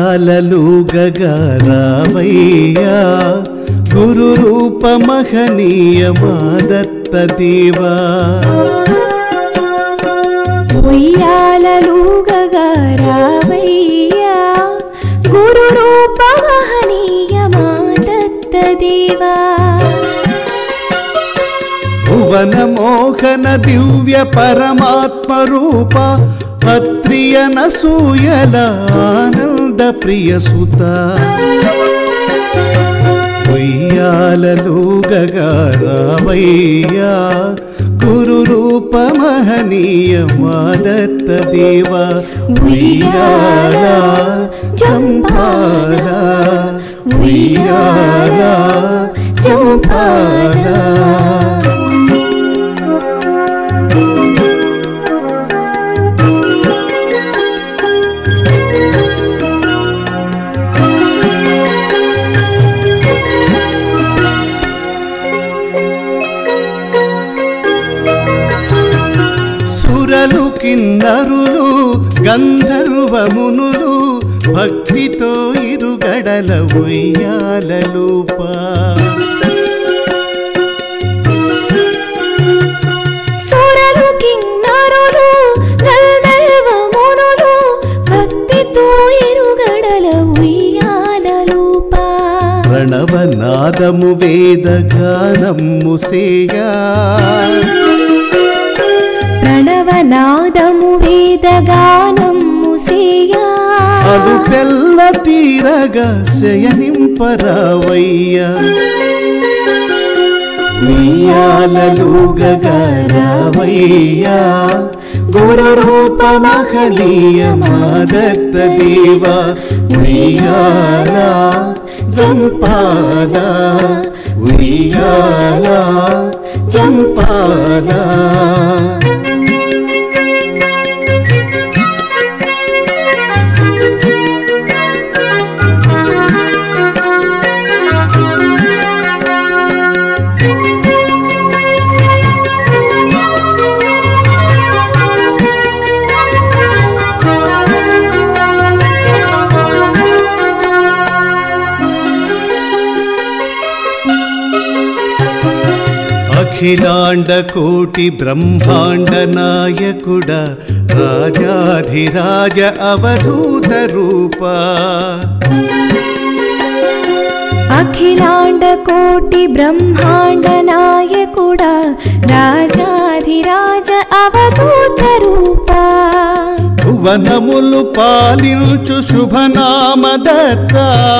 ఉయ్యాలలు గగరావయ్యా గురు రూప మహనీయ మాదత్త దేవా ఉయ్యాలలుగగరావయ్యా గురు రూప మహనీయ మాదత్త దేవా భువన మోహన దివ్య పరమాత్మ రూప అత్రియ నసూయల ఆనంద ప్రియ సుత ఉయ్యాలలు గగరావయ్యా గురు రూప మహనీయ మాదత్త దేవ ఉయ్యాల చంపాల ఉయ్యాల చంపాల సురలు కిన్నరులు గంధర్వమునులు భక్తితో ఇరుగడల ఉయ్యాలలోపా సురలు కిన్నరులు గంధర్వమునులు భక్తితో ఎరుగడల ఉయ్యాలలోపా ప్రణవనాదము వేద గానము సేయా ప్రణవనాదము వేదగానము సేయా అలు పెల్ల తీరగా శయనింపరావయ్యా ఉయ్యాలలు గగరావయ్యా గురు రూప మహనీయ మాదత్త దేవ ఉయ్యాల జంపాల ఉయ్యాల జంపాల అఖిలాండ కోటి బ్రహ్మాండ నాయకుడ రాజాధిరాజ అవధూత రూప అఖిలాండ కోటి బ్రహ్మాండ నాయకుడా రాజాధిరాజ అవధూత రూపా భువనములు పాలించు శుభనామదత్త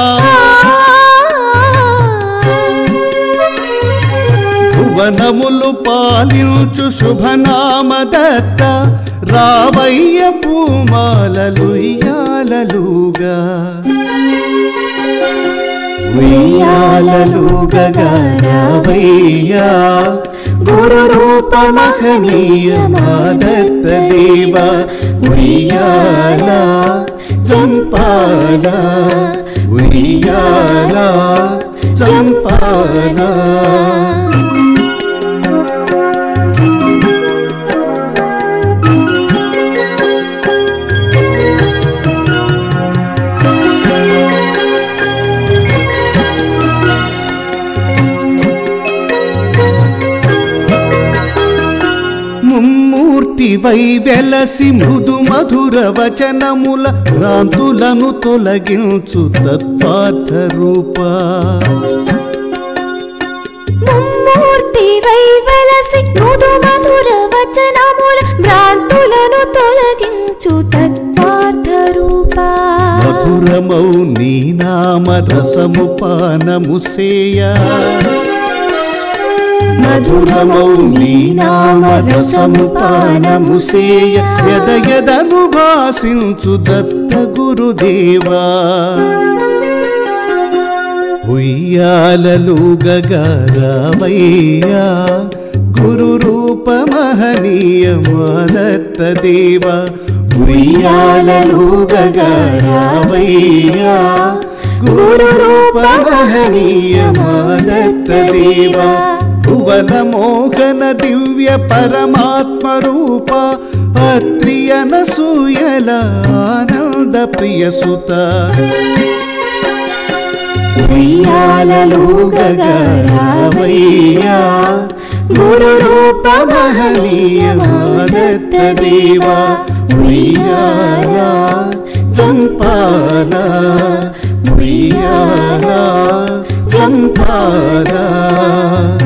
భువనములు పాలించు శుభనామదత్త రావయ్య పూమాలలు ఇయ్యాలలుగా ఉయ్యాలలుగా రావయ్యా గురు రూప మహనీయ మాదత్త దేవ ఉయ్యాల చంపాల ఉయ్యాల చంపాల ముమ్మూర్తి వై వెలసి మృదు మధుర వచనముల భ్రాంతులను తొలగించు తత్వార్థ రూప ముమ్మూర్తి వై వెలసి మృదు మధుర వచనముల భ్రాంతులను తొలగించు తత్వార్థ రూపా మధురమౌ నీ నామ రసము పానము సేయ మధురమౌ నీ నామ రసము పానము సేయ ఎద ఎదను భాసించు దత్త గురుదేవా ఉయ్యాలలు గగరావయ్యా గురు రూప మహనీయ మాదత్త దేవ ఉయ్యాలలు గగరావయ్యా గురు రూప మహనీయ మాదత్త దేవ భువన మోహన దివ్య పరమాత్మ రూప అత్రియన సూయల ఆనంద ప్రియ సుత ఉయ్యాలలుగరావయ్యా గురు రూప మహనీయ మాదత్త దేవా ఉయ్యాల చంపాల ఉయ్యాల చంపాల